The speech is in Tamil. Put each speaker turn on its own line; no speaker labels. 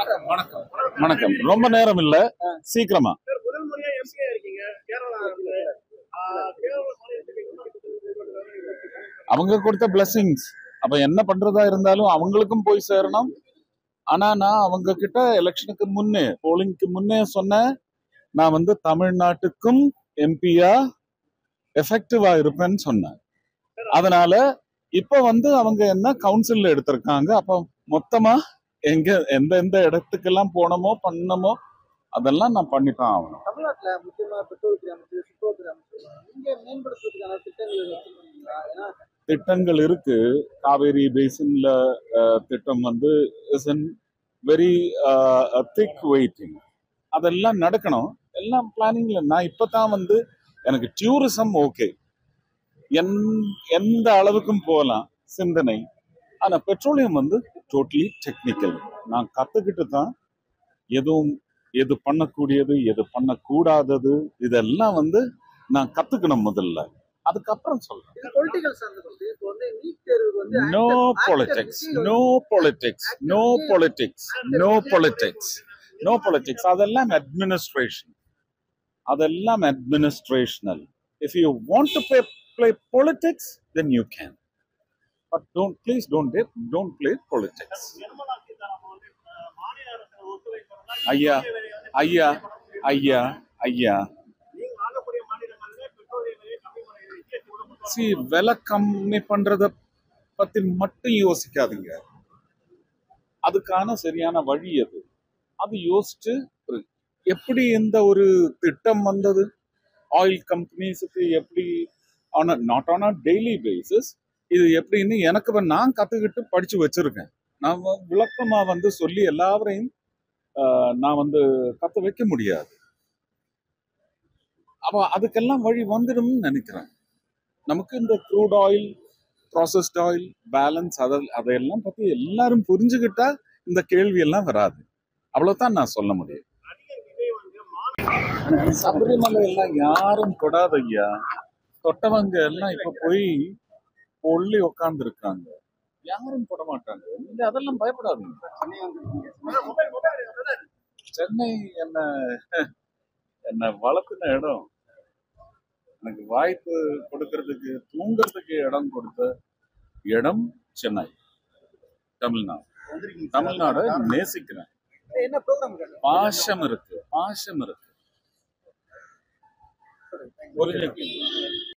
வணக்கம் வணக்கம் ரொம்ப நேரம் இல்ல சீக்கிரமா
சார், முதல் முறையா எம்பியா இருக்கீங்க கேரளா கேரள மாநிலத்துக்கு
அவங்க கொடுத்த பிளஸிங்ஸ் அப்ப என்ன பண்றதா இருந்தாலும் அவங்களுக்கும் போய் சேரணும் ஆனா நான் அவங்க கிட்ட எலெக்ஷனுக்கு முன்னே போலிங்க்கு முன்னே சொன்னேன் நான் வந்து தமிழ்நாட்டுக்கும் எம்பியா எஃபெக்டிவா இருப்பேன்னு சொன்னேன் அதனால இப்ப வந்து அவங்க என்ன கவுன்சில்ல எடுத்திருக்காங்க அப்ப மொத்தமா எங்க எந்த எந்த இடத்துக்கெல்லாம் போனோமோ பண்ணமோ அதெல்லாம் நான் பண்ணித்தான் ஆகணும்
தமிழ்நாட்டுல முக்கியமா பெட்ரோல் அமைச்சு சுற்றுலாத்துறை அமைச்சு இங்க மேம்படுத்துறதுக்கான திட்டங்கள் வச்சிருக்கீங்களா ஏன்னா
திட்டங்கள் இருக்கு காவேரி பேசின்ல அஹ், திட்டம் வந்து is in very thick waiting அதெல்லாம் நடக்கணும் எல்லாம் பிளானிங்ல நான் இப்பதான் வந்து எனக்கு டூரிசம் ஓகே என் எந்த அளவுக்கும் போகலாம் சிந்தனை ஆனா பெட்ரோலியம் வந்து டோட்டலி டெக்னிக்கல் நான் கத்துக்கிட்டு தான் எதுவும் எது பண்ணக்கூடியது எது பண்ணக்கூடாதது இதெல்லாம் வந்து நான் கத்துக்கணும் முதல்ல அதுக்கப்புறம் சொல்றேன்
இது பொலிட்டிக்கல் சார்ந்தது இப்போ வந்து நீட் தேர்வுக்கு வந்து
no
actor- actor
politics
Vijay
no politics no politics no politics no politics அதெல்லாம் administration அதெல்லாம் administrational if you want to play play politics then you can but don't please don't dip, don't play politics
Nirmala Sitharaman வந்து அஹ், மாநில அரசு ஒத்துழைக்கிறதா
ஐயா ஐயா ஐயா ஐயா
நீங்க ஆகக்கூடிய மாநிலங்கள்ல பெட்ரோலிய விலையை கம்மி பண்ணுறது ஜிஎஸ்டி கூட கொண்டு
சி விலை கம்மி பண்றத பத்தி மட்டும் யோசிக்காதீங்க அதுக்கான சரியான வழி அது அது யோசிச்சு ஒரு- எப்படி இந்த ஒரு திட்டம் வந்தது ஆயில் கம்பெனிஸுக்கு எப்படி ஆன not on a daily basis இது எப்படின்னு எனக்கு வ- நான் கத்துக்கிட்டு படிச்சு வச்சிருக்கேன் நான் வ- விளக்கமா வந்து சொல்லி எல்லாவரையும் ஆஹ், நான் வந்து கத்து வைக்க முடியாது அப்ப அதுக்கெல்லாம் வழி வந்துடும்னு நினைக்கிறேன் நமக்கு இந்த crude oil processed oil balance அதை அதையெல்லாம் பத்தி எல்லாரும் புரிஞ்சுக்கிட்டா இந்த கேள்வி எல்லாம் வராது அவ்வளவுதான் நான் சொல்ல முடியும்
நடிகர் விஜய் வந்து
சபரிமலை எல்லாம் யாரும் தொடாத ஐயா தொட்டவங்க எல்லாம் இப்ப போய் பொள்ளி உட்கார்ந்து இருக்காங்க யாரும் தொட மாட்டாங்க நீங்க அதெல்லாம் பயப்படாதீங்க
மொபைல் மொபைல் பிரதர்
சென்னை என்ன என்ன வளர்த்துன இடம் எனக்கு வாய்ப்பு கொடுக்கறதுக்கு தூங்குறதுக்கு இடம் கொடுத்த இடம் சென்னை தமிழ்நாடு தமிழ்நாடு நேசிக்கிறேன்
என்ன ப்ரோக்ராம்
பாசம் இருக்கு பாசம் இருக்கு புரிஞ்சுக்கீங்க